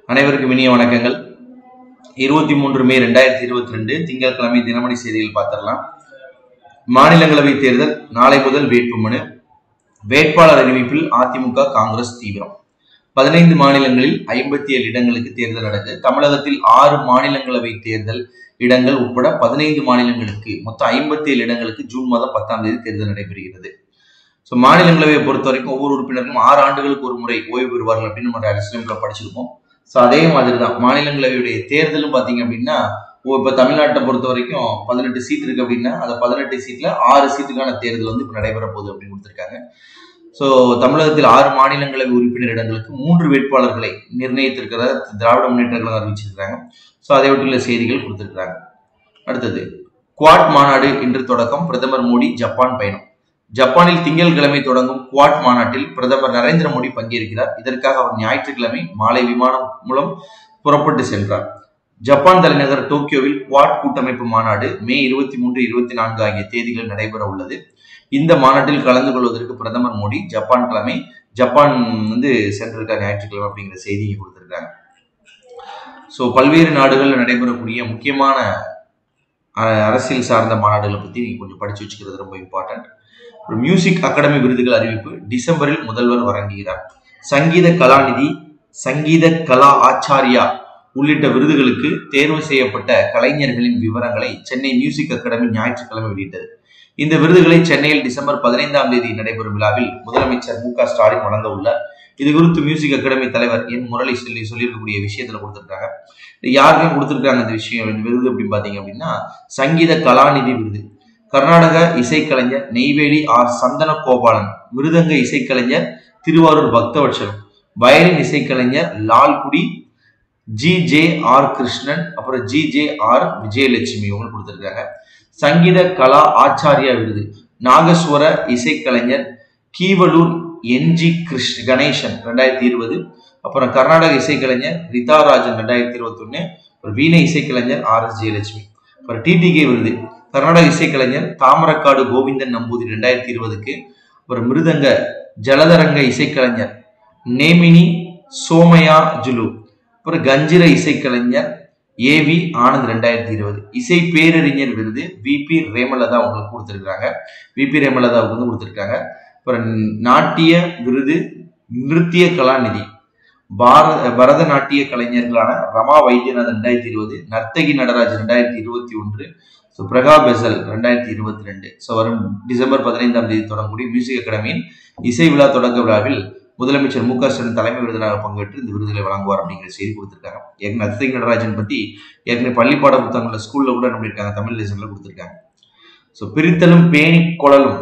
அனைவருக்கும் இனிய வணக்கங்கள் இருபத்தி மூன்று மே ரெண்டாயிரத்தி இருபத்தி ரெண்டு திங்கட்கிழமை தினமணி செய்தியில் பார்த்திடலாம் மாநிலங்களவை தேர்தல் நாளை முதல் வேட்புமனு வேட்பாளர் அறிவிப்பில் அதிமுக காங்கிரஸ் தீவிரம் பதினைந்து மாநிலங்களில் ஐம்பத்தி ஏழு இடங்களுக்கு தேர்தல் நடக்கு தமிழகத்தில் ஆறு மாநிலங்களவை தேர்தல் இடங்கள் உட்பட பதினைந்து மாநிலங்களுக்கு மொத்தம் ஐம்பத்தி ஏழு இடங்களுக்கு ஜூன் மாதம் பத்தாம் தேதி தேர்தல் நடைபெறுகிறது ஸோ மாநிலங்களவையை பொறுத்த வரைக்கும் ஒவ்வொரு உறுப்பினருக்கும் ஆறு ஆண்டுகளுக்கு ஒரு முறை ஓய்வு பெறுவார்கள் அப்படின்னு நம்ம அரசியலமைப்பில் படிச்சிருப்போம் ஸோ அதே மாதிரி தான் மாநிலங்களவையுடைய தேர்தலும் பார்த்தீங்க அப்படின்னா இப்போ தமிழ்நாட்டை பொறுத்த வரைக்கும் பதினெட்டு சீட் இருக்கு அப்படின்னா அந்த பதினெட்டு சீட்ல ஆறு சீட்டுக்கான தேர்தல் வந்து இப்போ நடைபெற போகுது அப்படின்னு கொடுத்துருக்காங்க ஸோ தமிழகத்தில் ஆறு மாநிலங்களவை உறுப்பினர் இடங்களுக்கு மூன்று வேட்பாளர்களை நிர்ணயித்திருக்கிற திராவிட முன்னேற்ற கழகம் அறிவிச்சிருக்கிறாங்க ஸோ அதை ஒட்டியுள்ள செய்திகள் கொடுத்துருக்காங்க அடுத்தது குவாட் மாநாடு இன்று தொடக்கம் பிரதமர் மோடி ஜப்பான் பயணம் ஜப்பானில் திங்கட்கிழமை தொடங்கும் குவாட் மாநாட்டில் பிரதமர் நரேந்திர மோடி பங்கேற்கிறார் இதற்காக அவர் ஞாயிற்றுக்கிழமை மாலை விமானம் மூலம் புறப்பட்டு சென்றார் ஜப்பான் தலைநகர் டோக்கியோவில் குவாட் கூட்டமைப்பு மாநாடு மே இருபத்தி மூன்று இருபத்தி நான்கு ஆகிய தேதிகளில் நடைபெற உள்ளது இந்த மாநாட்டில் கலந்து கொள்வதற்கு பிரதமர் மோடி ஜப்பான் கிழமை ஜப்பான் வந்து சென்றிருக்கார் ஞாயிற்றுக்கிழமை அப்படிங்கிற செய்தியை கொடுத்திருக்காங்க ஸோ பல்வேறு நாடுகளில் நடைபெறக்கூடிய முக்கியமான அரசியல் சார்ந்த மாநாடுகளை பற்றி நீங்கள் கொஞ்சம் படித்து வச்சுக்கிறது ரொம்ப இம்பார்ட்டன்ட் ஒரு மியூசிக் அகாடமி விருதுகள் அறிவிப்பு டிசம்பரில் முதல்வர் வழங்குகிறார் சங்கீத கலாநிதி சங்கீத கலா ஆச்சாரியா உள்ளிட்ட விருதுகளுக்கு தேர்வு செய்யப்பட்ட கலைஞர்களின் விவரங்களை சென்னை மியூசிக் அகாடமி ஞாயிற்றுக்கிழமை வெளியிட்டது இந்த விருதுகளை சென்னையில் டிசம்பர் பதினைந்தாம் தேதி நடைபெறும் விழாவில் முதலமைச்சர் மு க ஸ்டாலின் வழங்க உள்ளார் இது குறித்து மியூசிக் அகாடமி தலைவர் என் முரளி சொல்லி சொல்லியிருக்கக்கூடிய விஷயத்துல கொடுத்துருக்காங்க யாருக்கும் கொடுத்துருக்காங்க இந்த விஷயம் இந்த விருது அப்படின்னு பாத்தீங்க அப்படின்னா சங்கீத கலாநிதி விருது கர்நாடக இசைக்கலைஞர் நெய்வேலி ஆர் சந்தன கோபாலன் மிருதங்க இசைக்கலைஞர் திருவாரூர் பக்தவட்சலம் வயலின் இசைக்கலைஞர் Lalgudi G J R Krishnan அப்புறம் ஜி ஜே ஆர் விஜயலட்சுமி இவங்க கொடுத்துருக்காங்க சங்கீத கலா ஆச்சாரியா விருது நாகஸ்வர இசைக்கலைஞர் கீவலூர் என்ஜி கிருஷ் கணேசன் ரெண்டாயிரத்தி இருபது அப்புறம் கர்நாடக இசைக்கலைஞர் ரிதாராஜன் ரெண்டாயிரத்தி இருபத்தி ஒன்னு அப்புறம் வீணை இசைக்கலைஞர் ஆர் எஸ் ஜெயலட்சுமி அப்புறம் டிடிகே விருது கர்நாடக இசைக்கலைஞர் தாமரக்காடு கோவிந்தன் நம்பூதிரி ரெண்டாயிரத்தி இருபதுக்கு அப்புறம் மிருதங்க ஜலதரங்க இசைக்கலைஞர் நேமினி சோமயா ஜுலு அப்புறம் கஞ்சிர இசைக்கலைஞர் ஏவி ஆனந்த் ரெண்டாயிரத்தி இருபது இசை பேரறிஞர் விருது விபி ரேமலதா உங்களுக்கு கொடுத்துருக்காங்க விபி ரேமலதாவுக்கு வந்து கொடுத்துருக்காங்க அப்புறம் நாட்டிய விருது நிருத்திய கலாநிதி பாரத பரதநாட்டிய கலைஞர்களான ரமா வைத்தியநாதன் ரெண்டாயிரத்தி இருபது நர்த்தகி நடராஜ் ரெண்டாயிரத்தி இருபத்தி ஒன்று ஸோ பிரகா பெசல் ரெண்டாயிரத்தி இருபத்தி ரெண்டு ஸோ வரும் டிசம்பர் பதினைந்தாம் தேதி தொடங்கக்கூடிய மியூசிக் அகாடமியின் இசை விழா தொடக்க விழாவில் முதலமைச்சர் மு க ஸ்டாலின் தலைமை விருதினாக பங்கேற்று இந்த விருதுகளை வழங்குவார் அப்படிங்கிற செய்தி கொடுத்துருக்காங்க ஏற்கனவே நர்த்தகி நடராஜன் பற்றி ஏற்கனவே பள்ளிப்பாட புத்தகங்களில் ஸ்கூலில் கூட நம்பியிருக்காங்க தமிழ் லெசனில் கொடுத்துருக்காங்க ஸோ பிரித்தலும் பேணி கொழலும்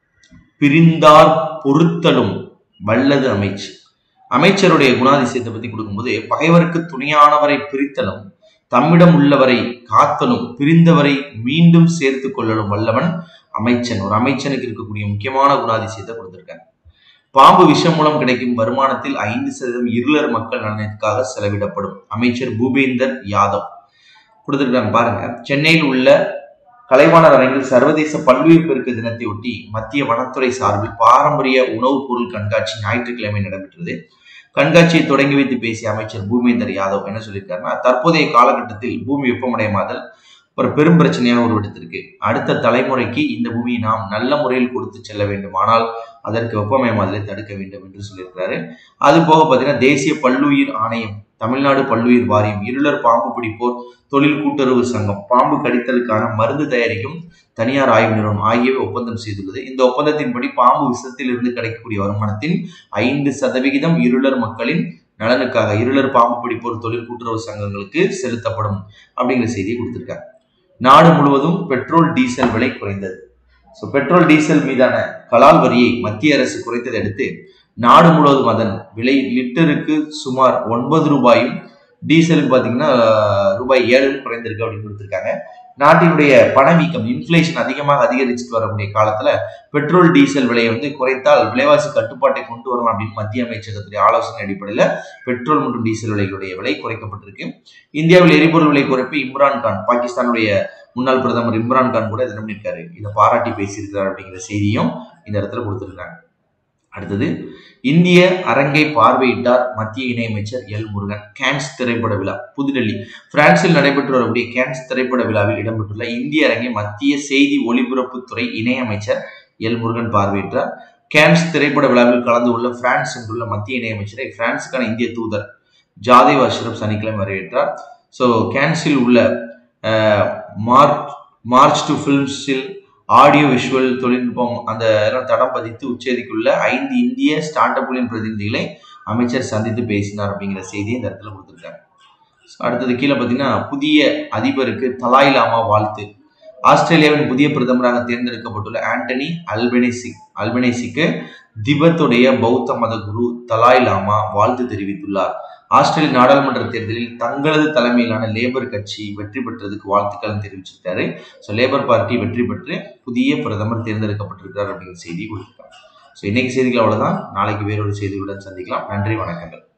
பிரிந்தார் பொருத்தலும் வல்லது அமைச்சு அமைச்சருடைய குணாதிசயத்தை பத்தி கொடுக்கும்போது பகைவருக்கு துணையானவரை பிரித்தலும் தம்மிடம் உள்ளவரை காத்தலும் பிரிந்தவரை மீண்டும் சேர்த்து கொள்ளலும் வல்லவன் அமைச்சன் ஒரு அமைச்சனுக்கு இருக்கக்கூடிய முக்கியமான குணாதிசயத்தை கொடுத்திருக்காங்க பாம்பு விஷம் மூலம் கிடைக்கும் வருமானத்தில் ஐந்து சதவீதம் இருளர் மக்கள் நலனுக்காக செலவிடப்படும் அமைச்சர் பூபேந்தர் யாதவ் கொடுத்திருக்காங்க பாருங்க சென்னையில் உள்ள கலைவாணர் அரங்கில் சர்வதேச பல்லுயிர் பெருக்க தினத்தை ஒட்டி மத்திய வனத்துறை சார்பில் பாரம்பரிய உணவுப் பொருள் கண்காட்சி ஞாயிற்றுக்கிழமை நடைபெற்றது கண்காட்சியை தொடங்கி வைத்து பேசிய அமைச்சர் பூமேந்தர் யாதவ் என்ன சொல்லியிருக்காருன்னா தற்போதைய காலகட்டத்தில் பூமி வெப்பமடைமாதல் ஒரு பெரும் பிரச்சனையாக உருவெடுத்திருக்கு அடுத்த தலைமுறைக்கு இந்த பூமியை நாம் நல்ல முறையில் கொடுத்து செல்ல வேண்டும் ஆனால் அதற்கு வெப்பமயமாதலை தடுக்க வேண்டும் என்று சொல்லியிருக்கிறாரு அது போக பார்த்தீங்கன்னா தேசிய பல்லுயிர் ஆணையம் தமிழ்நாடு பல்லுயிர் வாரியம் இருளர் பாம்பு பிடிப்போர் தொழில் கூட்டுறவு சங்கம் பாம்பு கடித்தலுக்கான மருந்து தயாரிக்கும் தனியார் ஆய்வு நிறுவனம் ஆகியவை ஒப்பந்தம் செய்துள்ளது இந்த ஒப்பந்தத்தின்படி பாம்பு விஷத்தில் இருந்து கிடைக்கக்கூடிய வருமானத்தின் ஐந்து சதவிகிதம் இருளர் மக்களின் நலனுக்காக இருளர் பாம்பு பிடிப்போர் தொழில் கூட்டுறவு சங்கங்களுக்கு செலுத்தப்படும் அப்படிங்கிற செய்தியை கொடுத்திருக்காங்க நாடு முழுவதும் பெட்ரோல் டீசல் விலை குறைந்தது ஸோ பெட்ரோல் டீசல் மீதான கலால் வரியை மத்திய அரசு குறைத்ததை அடுத்து நாடு முழுவதும் அதன் விலை லிட்டருக்கு சுமார் ஒன்பது ரூபாயும் டீசலுக்கு பார்த்தீங்கன்னா ரூபாய் ஏழு குறைந்திருக்கு அப்படின்னு கொடுத்துருக்காங்க நாட்டினுடைய பணவீக்கம் இன்ஃப்ளேஷன் அதிகமாக அதிகரிச்சுட்டு வரக்கூடிய காலத்துல பெட்ரோல் டீசல் விலையை வந்து குறைத்தால் விலைவாசி கட்டுப்பாட்டை கொண்டு வரலாம் அப்படின்னு மத்திய அமைச்சகத்துடைய ஆலோசனை அடிப்படையில் பெட்ரோல் மற்றும் டீசல் விலைகளுடைய விலை குறைக்கப்பட்டிருக்கு இந்தியாவில் எரிபொருள் விலை குறைப்பு இம்ரான் கான் பாகிஸ்தானுடைய முன்னாள் பிரதமர் இம்ரான் கான் கூட இதை நம்பியிருக்காரு இதை பாராட்டி பேசியிருக்கிறார் அப்படிங்கிற செய்தியும் இந்த இடத்துல கொடுத்துருக்காங்க அடுத்தது இந்திய அரங்கை பார்வையிட்டார் மத்திய இணையமைச்சர் எல் முருகன் கேன்ஸ் திரைப்பட விழா புதுடெல்லி பிரான்சில் நடைபெற்று வரக்கூடிய கேன்ஸ் திரைப்பட விழாவில் இடம்பெற்றுள்ள இந்திய அரங்கை மத்திய செய்தி ஒலிபரப்புத்துறை இணையமைச்சர் எல் முருகன் பார்வையிட்டார் கேன்ஸ் திரைப்பட விழாவில் கலந்து கொள்ள பிரான்ஸ் சென்றுள்ள மத்திய இணையமைச்சரை பிரான்சுக்கான இந்திய தூதர் ஜாதேவ் அஷ்ரப் சனிக்கிழமை வரவேற்றார் ஸோ கேன்ஸில் உள்ள மார்ச் மார்ச் டு ஃபிலிம்ஸில் ஆடியோ விஷுவல் தொழில்நுட்பம் அந்த தடம் பதித்து உச்சேரிக்குள்ள ஐந்து இந்திய ஸ்டார்ட் அப்களின் பிரதிநிதிகளை அமைச்சர் சந்தித்து பேசினார் அப்படிங்கிற செய்தியை இந்த இடத்துல கொடுத்துருக்காங்க அடுத்தது கீழே பார்த்தீங்கன்னா புதிய அதிபருக்கு தலாய் லாமா வாழ்த்து ஆஸ்திரேலியாவின் புதிய பிரதமராக தேர்ந்தெடுக்கப்பட்டுள்ள ஆண்டனி அல்பெனிசி அல்பெனிசிக்கு திபத்துடைய பௌத்த மத குரு தலாய் லாமா வாழ்த்து தெரிவித்துள்ளார் ஆஸ்திரேலிய நாடாளுமன்ற தேர்தலில் தங்களது தலைமையிலான லேபர் கட்சி வெற்றி பெற்றதுக்கு வாழ்த்துக்கள் தெரிவிச்சிருக்காரு ஸோ லேபர் பார்ட்டி வெற்றி பெற்று புதிய பிரதமர் தேர்ந்தெடுக்கப்பட்டிருக்கிறார் அப்படிங்கிற செய்தி கொடுத்துருக்காங்க ஸோ இன்னைக்கு செய்திகள் அவ்வளோதான் நாளைக்கு வேறொரு செய்திகளுடன் சந்திக்கலாம் நன்றி வணக்கங்கள்